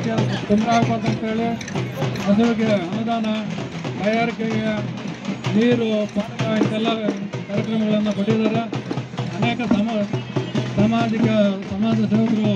ರೀತಿಯ ತೊಂದರೆ ಆಗ್ಬಾರ್ದು ಅಂತೇಳಿ ಹಸುವಿಗೆ ಅನುದಾನ ತಯಾರಿಕೆಗೆ ನೀರು ಪಾಠ ಇಂತೆಲ್ಲ ಕಾರ್ಯಕ್ರಮಗಳನ್ನು ಕೊಟ್ಟಿದ್ದಾರೆ ಅನೇಕ ಸಮ ಸಾಮಾಜಿಕ ಸಮಾಜ ಸೇವಕರು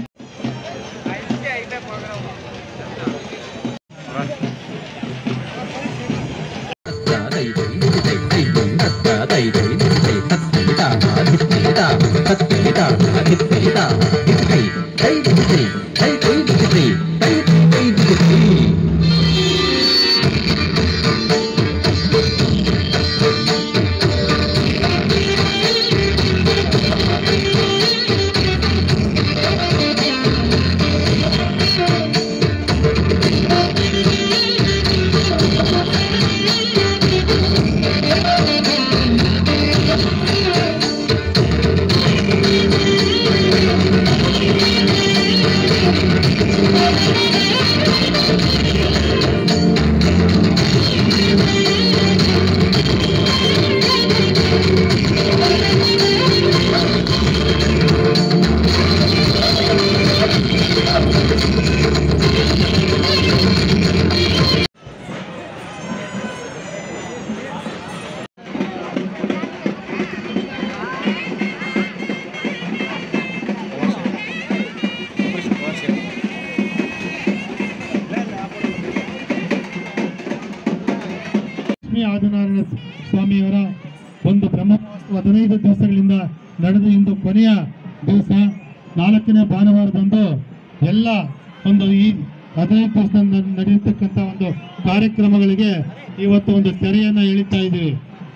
ಲಕ್ಷ್ಮೀ ಆದಿನಾರಾಯಣ ಸ್ವಾಮಿಯವರ ಒಂದು ಬ್ರಹ್ಮೋತ್ಸವ ಹದಿನೈದು ದಿವಸಗಳಿಂದ ನಡೆದು ಇಂದು ಕೊನೆಯ ದಿವಸ ನಾಲ್ಕನೇ ಭಾನುವಾರದಂದು ಎಲ್ಲ ಒಂದು ಈ ಹದಿನೈದು ದಿವಸದಿಂದ ನಡೆಯತಕ್ಕಂಥ ಒಂದು ಕಾರ್ಯಕ್ರಮಗಳಿಗೆ ಇವತ್ತು ಒಂದು ತೆರೆಯನ್ನ ಎಳಿತಾ ಇದ್ದೀವಿ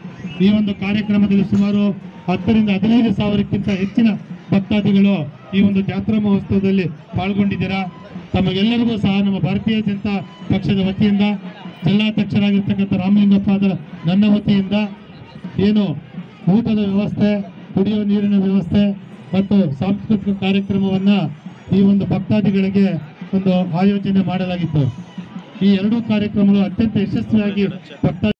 ಈ ಒಂದು ಕಾರ್ಯಕ್ರಮದಲ್ಲಿ ಸುಮಾರು ಹತ್ತರಿಂದ ಹದಿನೈದು ಸಾವಿರಕ್ಕಿಂತ ಹೆಚ್ಚಿನ ಭಕ್ತಾದಿಗಳು ಈ ಒಂದು ಜಾತ್ರಾ ಮಹೋತ್ಸವದಲ್ಲಿ ಪಾಲ್ಗೊಂಡಿದ್ದೀರಾ ತಮಗೆಲ್ಲರಿಗೂ ಸಹ ನಮ್ಮ ಭಾರತೀಯ ಜನತಾ ಪಕ್ಷದ ವತಿಯಿಂದ ಜಿಲ್ಲಾಧ್ಯಕ್ಷರಾಗಿರ್ತಕ್ಕಂಥ ರಾಮಲಿಂಗಪ್ಪ ನನ್ನ ವತಿಯಿಂದ ಏನು ಊಟದ ವ್ಯವಸ್ಥೆ ಕುಡಿಯುವ ನೀರಿನ ವ್ಯವಸ್ಥೆ ಮತ್ತು ಸಾಂಸ್ಕೃತಿಕ ಕಾರ್ಯಕ್ರಮವನ್ನ ಈ ಒಂದು ಭಕ್ತಾದಿಗಳಿಗೆ ಒಂದು ಆಯೋಜನೆ ಮಾಡಲಾಗಿತ್ತು ಈ ಎರಡೂ ಕಾರ್ಯಕ್ರಮಗಳು ಅತ್ಯಂತ ಯಶಸ್ವಿಯಾಗಿ ಭಕ್ತ